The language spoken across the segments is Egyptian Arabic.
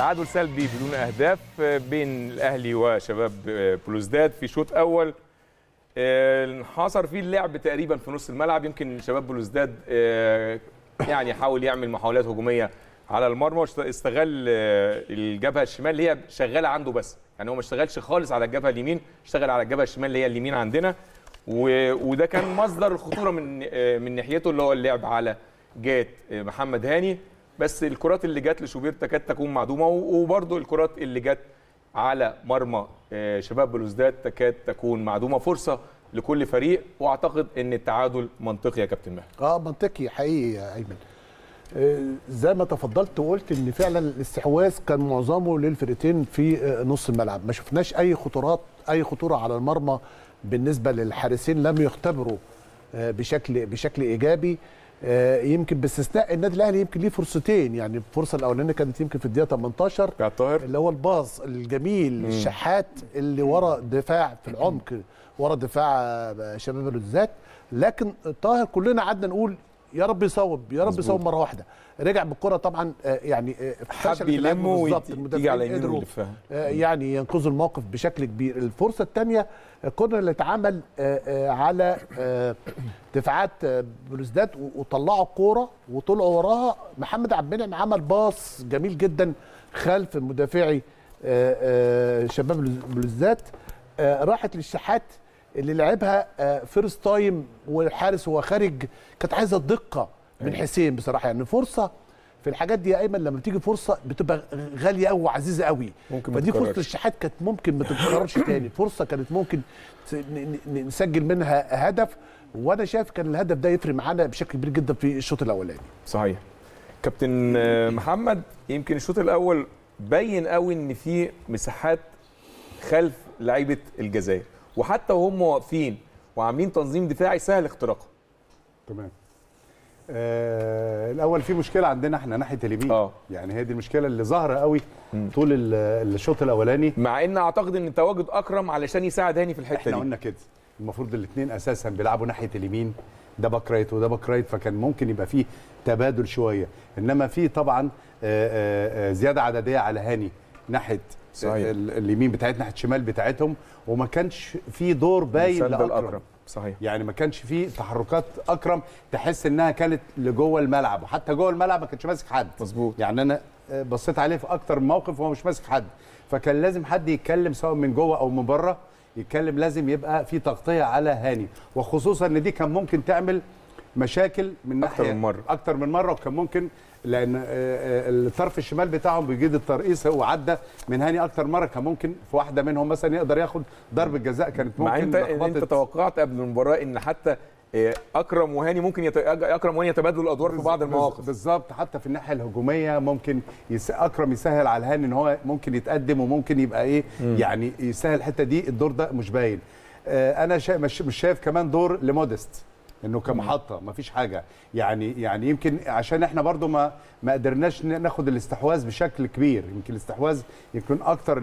تعادل سلبي بدون اهداف بين الاهلي وشباب بلوزداد في شوط اول آه، انحصر فيه اللعب تقريبا في نص الملعب يمكن شباب بلوزداد آه، يعني حاول يعمل محاولات هجوميه على المرمى واستغل آه، الجبهه الشمال اللي هي شغاله عنده بس يعني هو ما اشتغلش خالص على الجبهه اليمين اشتغل على الجبهه الشمال اللي هي اليمين عندنا و- وده كان مصدر الخطوره من آه، من ناحيته اللي هو اللعب على جات آه، محمد هاني بس الكرات اللي جت لشوبير تكاد تكون معدومه و- وبرضه الكرات اللي جت على مرمى آه، شباب بلوزداد تكاد تكون معدومه فرصه لكل فريق واعتقد ان التعادل منطقي يا كابتن ماهر اه منطقي حقيقي يا ايمن آه، زي ما تفضلت وقلت ان فعلا الاستحواذ كان معظمه للفرقتين في آه، نص الملعب ما شفناش اي خطورات اي خطوره على المرمى بالنسبه للحارسين لم يختبروا آه، بشكل بشكل ايجابي آه، يمكن باستثناء النادي الاهلي يمكن ليه فرصتين يعني الفرصه الاولانيه كانت يمكن في الدقيقه 18 بتاع الطاهر اللي هو الباص الجميل الشحات اللي ورا دفاع في العمق ورا دفاع آه، شباب الوزات لكن طاهر كلنا قعدنا نقول يا رب يصوب يا رب يصوب مره واحده رجع بالكره طبعا آه، يعني آه، فشل حب في الهجمة يلمه بالظبط. وتيجي المدافعين على يمينه قدروا ويلفها آه، يعني ينقذوا الموقف بشكل كبير الفرصه الثانيه كنا اللي اتعمل آه، آه، على آه، دفاعات آه، بلوزداد و- وطلعوا الكوره وطلعوا وراها محمد عبد المنعم عمل باص جميل جدا خلف مدافعي آه، آه، شباب بلوزداد آه، راحت للشحات اللي لعبها آه، فيرست تايم والحارس هو خارج كانت عايزه الدقه من حسين بصراحه يعني فرصه في الحاجات دي يا ايمن لما بتيجي فرصه بتبقى غاليه قوي وعزيزه قوي ممكن ما فدي فرصه تتكررش. الشحات كانت ممكن ما تتكررش تاني فرصه كانت ممكن ت- ن- ن- نسجل منها هدف وانا شايف كان الهدف ده يفرق معانا بشكل كبير جدا في الشوط الاولاني صحيح كابتن آه، محمد يمكن الشوط الاول بين قوي ان في مساحات خلف لعيبه الجزائر وحتى وهم واقفين وعاملين تنظيم دفاعي سهل اختراقه تمام آه الاول في مشكله عندنا احنا ناحيه اليمين اه. يعني هي دي المشكله اللي ظاهره قوي طول ال- الشوط الاولاني مع ان اعتقد ان تواجد اكرم علشان يساعد هاني في الحته احنا دي قلنا كده المفروض الاثنين اساسا بيلعبوا ناحيه اليمين ده باك رايت وده باك رايت فكان ممكن يبقى فيه تبادل شويه انما في طبعا آه، آه، آه، زياده عدديه على هاني ناحيه صحيح. ال- اليمين بتاعتنا ناحيه الشمال بتاعتهم وما كانش في دور باين مسدل لاكرم اكرم صحيح يعني ما كانش فيه تحركات اكرم تحس انها كانت لجوه الملعب وحتى جوه الملعب ما كانش ماسك حد مظبوط يعني انا آه، بصيت عليه في اكتر من موقف وهو مش ماسك حد فكان لازم حد يتكلم سواء من جوه او من بره يتكلم لازم يبقى في تغطيه على هاني وخصوصا ان دي كان ممكن تعمل مشاكل من أكتر ناحيه من مرة. اكتر من مره وكان ممكن لان آه، آه، الطرف الشمال بتاعهم بيجيد الترقيص هو عدى من هاني اكتر مره كان ممكن في واحده منهم مثلا يقدر ياخد ضربه جزاء كانت ممكن مع انت إن انت لخبطة- توقعت قبل المباراه ان حتى آه، اكرم وهاني ممكن يت... اكرم وهاني يتبادلوا الادوار في بعض بز- المواقف بالظبط حتى في الناحيه الهجوميه ممكن يس... اكرم يسهل على الهاني ان هو ممكن يتقدم وممكن يبقى ايه يعني يسهل الحته دي الدور ده مش باين آه انا شا... مش... مش شايف كمان دور لمودست انه كمحطه ما فيش حاجه يعني يعني يمكن عشان احنا برضو ما ما قدرناش ن- ناخد الاستحواذ بشكل كبير يمكن الاستحواذ يكون اكتر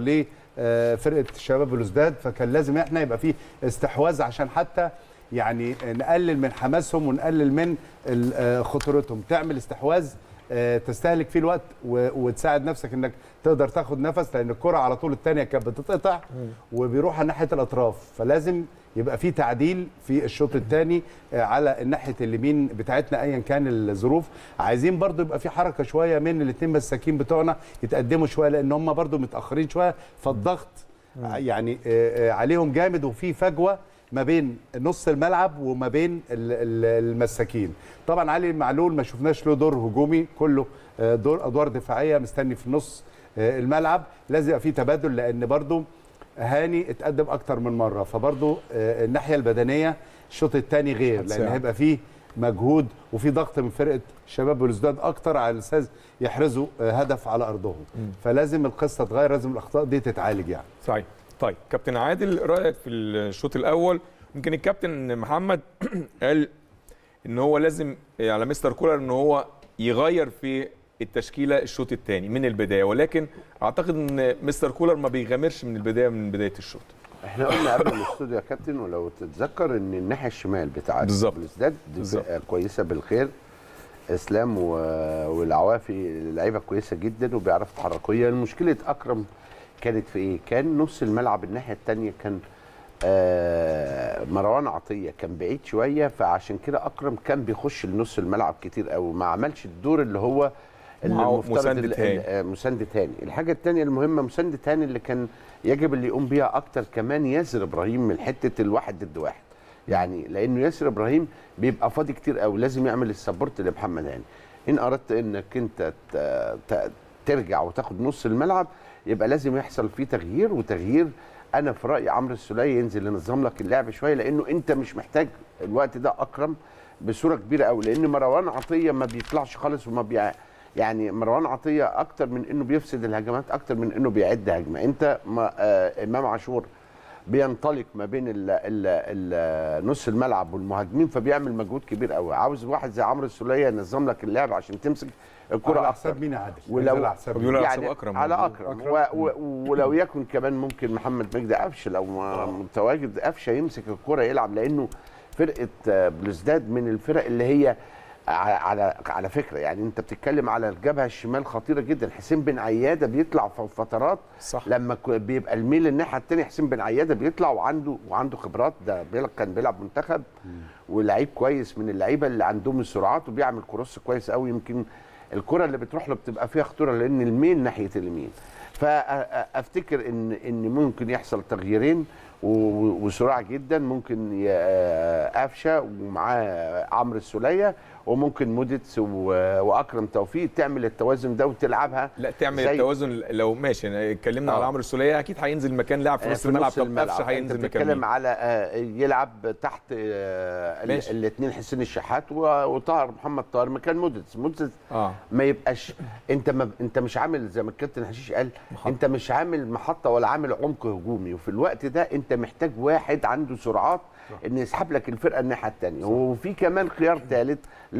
لفرقه شباب بلوزداد فكان لازم احنا يبقى فيه استحواذ عشان حتى يعني نقلل من حماسهم ونقلل من ال- آه، خطورتهم تعمل استحواذ آه، تستهلك فيه الوقت و- وتساعد نفسك انك تقدر تاخد نفس لان الكره على طول الثانيه كانت بتتقطع وبيروح على ناحيه الاطراف فلازم يبقى في تعديل في الشوط الثاني على الناحيه اليمين بتاعتنا ايا كان الظروف عايزين برضو يبقى في حركه شويه من الاثنين مساكين بتوعنا يتقدموا شويه لان هم برضو متاخرين شويه فالضغط يعني آه، آه، عليهم جامد وفي فجوه ما بين نص الملعب وما بين ال- ال- المساكين طبعا علي معلول ما شفناش له دور هجومي كله آه، دور ادوار دفاعيه مستني في نص آه، الملعب لازم يبقى في تبادل لان برضو هاني اتقدم اكتر من مره فبرضو آه، الناحيه البدنيه الشوط الثاني غير لان هتساعد. هيبقى فيه مجهود وفي ضغط من فرقه شباب بلوزداد اكتر على اساس يحرزوا آه، هدف على ارضهم فلازم القصه تتغير لازم الاخطاء دي تتعالج يعني صحيح طيب كابتن عادل رايك في الشوط الاول يمكن الكابتن محمد قال ان هو لازم على مستر كولر ان هو يغير في التشكيله الشوط الثاني من البدايه ولكن اعتقد ان مستر كولر ما بيغامرش من البدايه من بدايه الشوط احنا قلنا قبل الاستوديو يا كابتن ولو تتذكر ان الناحيه الشمال بتاعت بالظبط. بلوزداد دي بالظبط. فرقه كويسه بالخير اسلام و- والعوافي لعيبه كويسه جدا وبيعرفوا يتحركوا هي مشكله اكرم كانت في ايه؟ كان نص الملعب الناحيه الثانيه كان آه، مروان عطيه كان بعيد شويه فعشان كده اكرم كان بيخش لنص الملعب كتير قوي ما عملش الدور اللي هو اللي معه المفترض مساند ال- تاني. ال- آه، مساند تاني الحاجه الثانيه المهمه مساند تاني اللي كان يجب اللي يقوم بيها اكتر كمان ياسر ابراهيم من حته الواحد ضد واحد يعني لانه ياسر ابراهيم بيبقى فاضي كتير قوي لازم يعمل السبورت لمحمد هاني ان اردت انك انت ت- ت- ترجع وتاخد نص الملعب يبقى لازم يحصل فيه تغيير وتغيير انا في رايي عمرو السوليه ينزل ينظم لك اللعب شويه لانه انت مش محتاج الوقت ده اكرم بصوره كبيره قوي لان مروان عطيه ما بيطلعش خالص وما بيع يعني مروان عطيه اكتر من انه بيفسد الهجمات اكتر من انه بيعد هجمه انت ما آه امام عاشور بينطلق ما بين ال ال ال نص الملعب والمهاجمين فبيعمل مجهود كبير قوي عاوز واحد زي عمرو السوليه ينظم لك اللعب عشان تمسك الكره على اكتر حساب مين يا عادل؟ ولو- نزل على حساب مين؟ بيقولوا على يعني حساب أكرم على برضه. اكرم, و و ولو يكن كمان ممكن محمد مجدي قفشه لو ما متواجد قفشه يمسك الكره يلعب لانه فرقه آه، بلوزداد من الفرق اللي هي ع- على على فكره يعني انت بتتكلم على الجبهه الشمال خطيره جدا حسين بن عياده بيطلع في فترات صح. لما ك- بيبقى الميل الناحيه الثانيه حسين بن عياده بيطلع وعنده وعنده خبرات ده بيلعب كان بيلعب منتخب ولعيب كويس من اللعيبه اللي عندهم السرعات وبيعمل كروس كويس قوي يمكن الكره اللي بتروح له بتبقى فيها خطوره لان الميل ناحيه اليمين فافتكر ان ان ممكن يحصل تغييرين و- و- وسرعه جدا ممكن ي- آه، قفشه ومعاه عمرو السوليه وممكن موديتس و- واكرم توفيق تعمل التوازن ده وتلعبها لا تعمل زي- التوازن لو ماشي أنا اتكلمنا آه. على عمرو السوليه اكيد هينزل مكان لاعب في آه، نص الملعب طب قفشه انت هينزل مكان بتتكلم مين؟ على آه، يلعب تحت ماشي. الاثنين حسين الشحات و- وطاهر محمد طاهر مكان موديتس موديتس اه ما يبقاش انت ما انت مش عامل زي ما الكابتن حشيش قال محطة. انت مش عامل محطه ولا عامل عمق هجومي وفي الوقت ده انت محتاج واحد عنده سرعات ان يسحب لك الفرقه الناحيه الثانيه وفي كمان خيار ثالث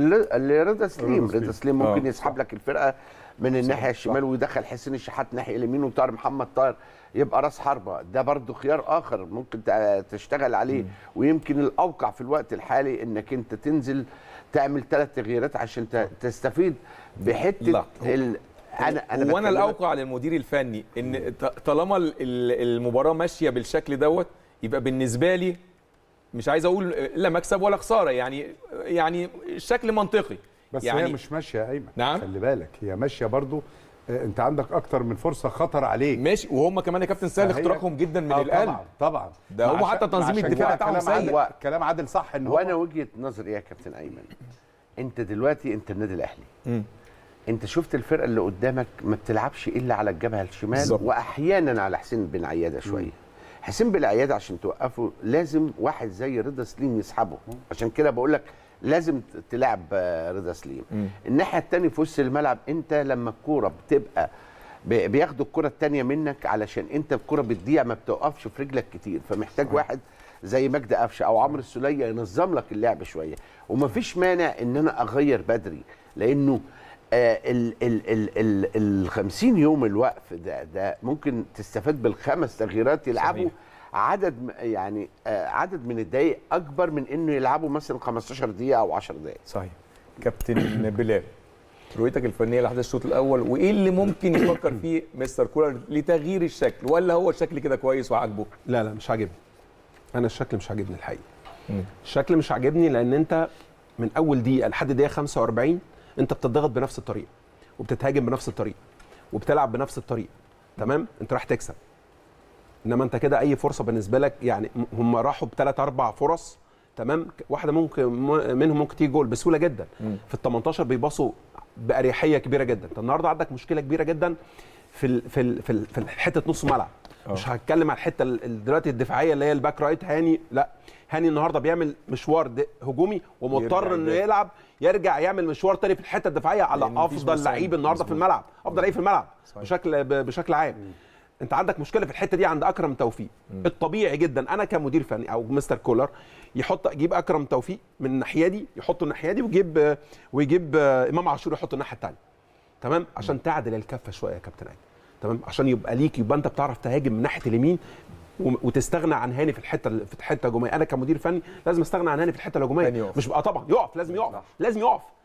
لرضا سليم سليم. رضا سليم ممكن آه. يسحب لك الفرقه من الناحيه الشمال ويدخل حسين الشحات ناحيه اليمين وطاهر محمد طاهر يبقى راس حربه ده برضو خيار اخر ممكن تع- تشتغل عليه ويمكن الاوقع في الوقت الحالي انك انت تنزل تعمل ثلاث تغييرات عشان ت- تستفيد بحته لا. ال... انا انا وانا بكلمك- الاوقع للمدير الفني ان ط- طالما ال- ال- المباراه ماشيه بالشكل دوت يبقى بالنسبه لي مش عايز اقول لا مكسب ولا خساره يعني يعني الشكل منطقي بس يعني هي مش ماشيه يا ايمن نعم. خلي بالك هي ماشيه برضو آه، انت عندك اكتر من فرصه خطر عليك ماشي وهم كمان يا كابتن سهل فهي- اختراقهم جدا من آه، القلب طبعا طبعا ده هم عشان- حتى تنظيم عشان الدفاع كده بتاعهم كلام عادل- سيء. كلام عادل صح ان هو وانا وجهه نظري يا كابتن ايمن انت دلوقتي انت النادي الاهلي مم. انت شفت الفرقه اللي قدامك ما بتلعبش الا على الجبهه الشمال بالظبط. واحيانا على حسين بن عياده شويه حسين بن عياده عشان توقفه لازم واحد زي رضا سليم يسحبه عشان كده بقول لك لازم ت- تلعب آه، رضا سليم مم. الناحيه الثانيه في وسط الملعب انت لما الكوره بتبقى ب- بياخدوا الكره الثانيه منك علشان انت الكره بتضيع ما بتوقفش في رجلك كتير فمحتاج واحد زي مجدي قفشه او عمرو السوليه ينظم لك اللعب شويه ومفيش مانع ان انا اغير بدري لانه آه ال ال ال ال ال 50 يوم الوقف ده ده ممكن تستفاد بالخمس تغييرات يلعبوا صحيح. عدد م- يعني آه عدد من الدقائق اكبر من انه يلعبوا مثلا 15 دقيقه او 10 دقائق صحيح كابتن بلال رؤيتك الفنيه لاحداث الشوط الاول وايه اللي ممكن يفكر فيه مستر كولر لتغيير الشكل ولا هو الشكل كده كويس وعاجبه لا لا مش عاجبني انا الشكل مش عاجبني الحقيقه مم. الشكل مش عاجبني لان انت من اول دقيقه لحد دقيقه 45 انت بتضغط بنفس الطريقه وبتتهاجم بنفس الطريقه وبتلعب بنفس الطريقه تمام انت راح تكسب انما انت كده اي فرصه بالنسبه لك يعني م- هم راحوا بثلاث اربع فرص تمام ك- واحده ممكن م- منهم ممكن تيجي جول بسهوله جدا مم. في ال 18 بيباصوا باريحيه كبيره جدا انت النهارده عندك مشكله كبيره جدا في ال في ال في, ال في حته نص ملعب أه. مش هتكلم على الحته ال- ال- دلوقتي الدفاعيه اللي هي الباك رايت هاني لا هاني النهارده بيعمل مشوار د- هجومي ومضطر يرجع انه يدافع. يلعب يرجع يعمل مشوار تاني في الحته الدفاعيه على لأن مفيش افضل مساند. لعيب النهارده في مظبوط. الملعب افضل لعيب في الملعب صحيح. بشكل ب- بشكل عام انت عندك مشكله في الحته دي عند اكرم توفيق الطبيعي جدا انا كمدير فني او مستر كولر يحط يجيب اكرم توفيق من الناحيه دي يحطه الناحيه دي ويجيب ويجيب امام عاشور يحطه الناحيه الثانيه تمام عشان تعدل الكفه شويه يا كابتن ايمن تمام عشان يبقى ليك يبقى انت بتعرف تهاجم من ناحيه اليمين و- وتستغنى عن هاني في الحته في الحته الهجوميه انا كمدير فني لازم استغنى عن هاني في الحته هاني الهجوميه يقف. مش بقى طبعا يقف لازم يقف لازم يقف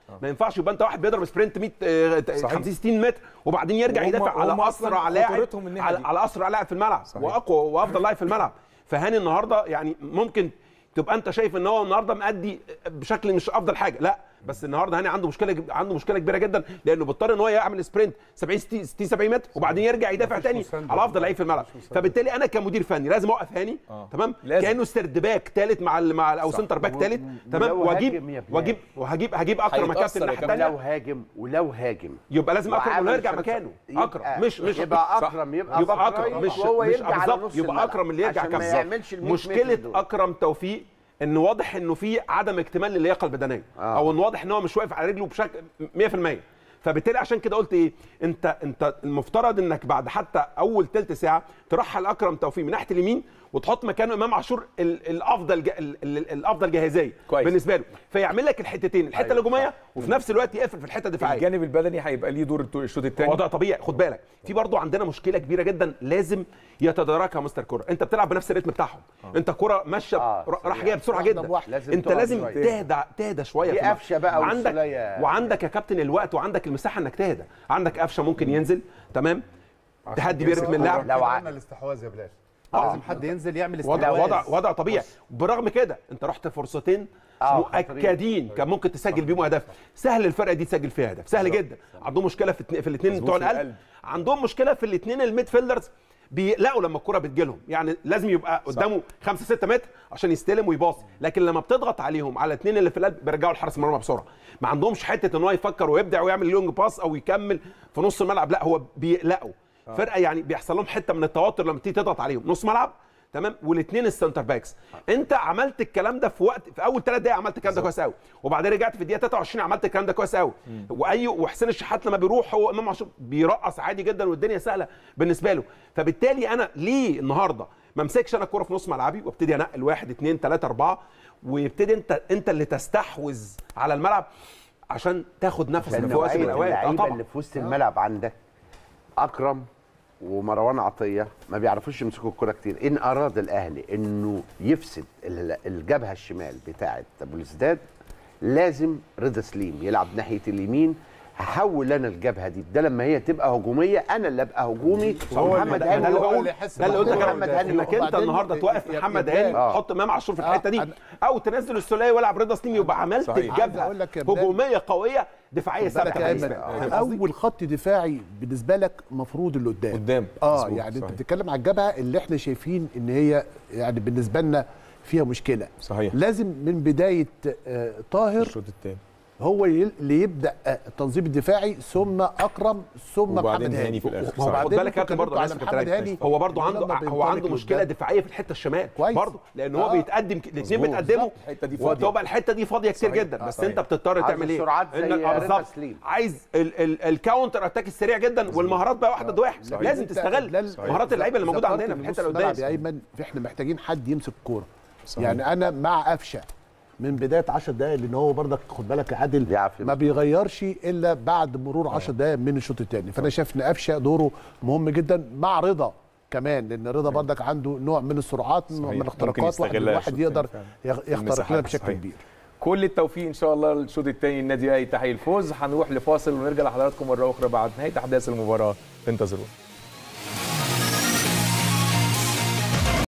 ما ينفعش يبقى انت واحد بيضرب سبرنت 100 آه، صحيح. 50 60 متر وبعدين يرجع وهم- يدافع على هم أصلاً اسرع لاعب خطورتهم الناحية على, دي. على اسرع لاعب في الملعب صحيح. واقوى وافضل لاعب في الملعب فهاني النهارده يعني ممكن تبقى انت شايف ان هو النهارده مأدي بشكل مش افضل حاجه لا بس النهارده هاني عنده مشكله عنده مشكله كبيره جدا لانه بيضطر ان هو يعمل سبرنت 70 60 60 70 متر وبعدين يرجع يدافع تاني مساندة. على افضل لعيب في الملعب فبالتالي انا كمدير فني لازم اوقف هاني آه. تمام لازم. كانه سيرد باك ثالث مع ال- مع ال- او سنتر باك ثالث تمام ولو هاجم واجيب يا بلال. واجيب وهجيب هجيب اكرم هيتأثر كابتن يا الناحيه كابتن. الثانيه ولو هاجم ولو هاجم يبقى لازم اكرم وعمل انه يرجع شمس- مكانه يبقى- اكرم مش مش يبقى صح. اكرم يبقى يبقى سترايك اكرم مش وهو مش يرجع على بالظبط نص يبقى الملعب اكرم اللي يرجع عشان ما بالظبط يعملش ال 100 متر مشكله دول. اكرم توفيق ان واضح انه في عدم اكتمال للياقه البدنيه آه. او ان واضح ان هو مش واقف على رجله بشكل 100% فبالتالي عشان كده قلت ايه انت انت المفترض انك بعد حتى اول ثلث ساعه ترحل اكرم توفيق من ناحيه اليمين وتحط مكانه امام عاشور ال- الافضل جا ال- ال- الافضل جاهزيه كويس. بالنسبه له فيعمل لك الحتتين الحته الهجوميه وفي نفس الوقت يقفل في الحته الدفاعيه الجانب البدني هيبقى ليه دور الشوط الثاني وضع طبيعي خد بالك في برضو عندنا مشكله كبيره جدا لازم يتداركها مستر كوره انت بتلعب بنفس الريتم بتاعهم انت كره ماشيه آه، ر- راح سريع. جايه بسرعه واحدة جدا بواحدة. لازم انت تقف لازم شوية. تهدى تهدى شويه دي في الملعب. قفشة بقى وعندك والسولية. وعندك يا كابتن الوقت وعندك المساحه انك تهدى عندك قفشه ممكن ينزل تمام تهدي بيه رتم اللعب لو ع- عمل الاستحواذ يا بلاش آه. لازم حد ينزل يعمل وضع استحواذ وضع وضع طبيعي برغم كده انت رحت فرصتين آه، مؤكدين كان ممكن تسجل بيهم اهداف سهل الفرقه دي تسجل فيها اهداف سهل جدا عندهم مشكله في اتنين- في الاثنين مظبوط بتوع في القلب القلب. عندهم مشكله في الاثنين الميد فيلدرز بيقلقوا لما الكره بتجيلهم يعني لازم يبقى قدامه 5 6 متر عشان يستلم ويباصي لكن لما بتضغط عليهم على الاثنين اللي في القلب بيرجعوا لحارس المرمى بسرعه ما عندهمش حته ان هو يفكر ويبدع ويعمل لونج باس او يكمل في نص الملعب لا هو بيقلقوا فرقه يعني بيحصل لهم حته من التوتر لما تيجي تضغط عليهم نص ملعب تمام والاثنين السنتر باكس انت عملت الكلام ده في وقت في اول ثلاث دقائق عملت الكلام ده كويس قوي وبعدين رجعت في الدقيقه 23 عملت الكلام ده كويس قوي واي وحسين الشحات لما بيروح هو امام عاشور بيرقص عادي جدا والدنيا سهله بالنسبه له فبالتالي انا ليه النهارده ما امسكش انا الكوره في نص ملعبي وابتدي انقل واحد اثنين ثلاثه اربعه ويبتدي انت انت اللي تستحوذ على الملعب عشان تاخد نفس لان في وقت من نوعية الاوقات آه اللعيبه طبعا اللي في وسط الملعب عندك اكرم ومروان عطيه ما بيعرفوش يمسكوا الكره كتير ان اراد الاهلي انه يفسد ال- الجبهه الشمال بتاعه ابو السداد لازم رضا سليم يلعب ناحيه اليمين هحول انا الجبهه دي ده لما هي تبقى هجوميه انا اللي ابقى هجومي ومحمد ده هاني اللي هو بقول اللي يحس ده اللي قلت بالموضوع لك محمد هاني انك انت وبعدين النهارده توقف يا- محمد يا هاني بلال. تحط امام عاشور في آه، الحته دي أنا- او تنزل السوليه ويلعب رضا سليم يبقى عملت صحيح. عايز الجبهه أقول لك يا بلال- هجوميه قويه دفاعيه بالك ثابته يا بالنسبة ايمن لي. فاهم قصدي؟ اول خط دفاعي بالنسبه لك مفروض اللي قدام قدام. اه مظبوط، يعني انت صحيح. بتتكلم على الجبهه اللي احنا شايفين ان هي يعني بالنسبه لنا فيها مشكله صحيح. لازم من بدايه آه طاهر الشوط الثاني هو يل- اللي يبدا آه، التنظيم الدفاعي ثم اكرم ثم وبعدين محمد هاني هاني في الآخر. ما هو صح. خد بالك يا كابتن برضه على لازم محمد تتراجع. هاني هو برضه لما عنده هو بينطلق عنده مشكله لقدام. دفاعيه في الحته الشمال كويس. برضه لان هو آه. بيتقدم الاثنين مظبوط. بتقدموا بالظبط. الحتة دي فاضية. وتبقى الحته دي فاضيه كتير صحيح. جدا آه، بس صحيح. انت بتضطر عايز تعمل ايه؟ السرعات زي إنك- آه، رضا بالظبط. سليم. عايز ال- ال- الكاونتر اتاك السريع جدا والمهارات بقى واحد ضد واحد صحيح. لازم أنت تستغل بلال- مهارات اللعيبه اللي موجوده ذكرت عندنا في إن الحته نص اللي الملعب يا قدام ايمن احنا محتاجين حد يمسك الكوره صحيح. يعني انا مع قفشه من بدايه 10 دقائق لان هو برضك خد بالك يا عادل يعرف ما بيغيرش الا بعد مرور 10 دقائق من الشوط الثاني فانا شايف ان قفشه دوره مهم جدا مع رضا كمان لان رضا برضك عنده نوع من السرعات نوع صحيح. من ممكن الاختراقات واحد يستغلها الواحد الشوط يقدر التاني يغ- يخترق لنا المساحات. بشكل صحيح. كبير كل التوفيق ان شاء الله للشوط الثاني النادي الاهلي تحقيق الفوز هنروح لفاصل ونرجع لحضراتكم مره اخرى بعد نهايه احداث المباراه انتظرونا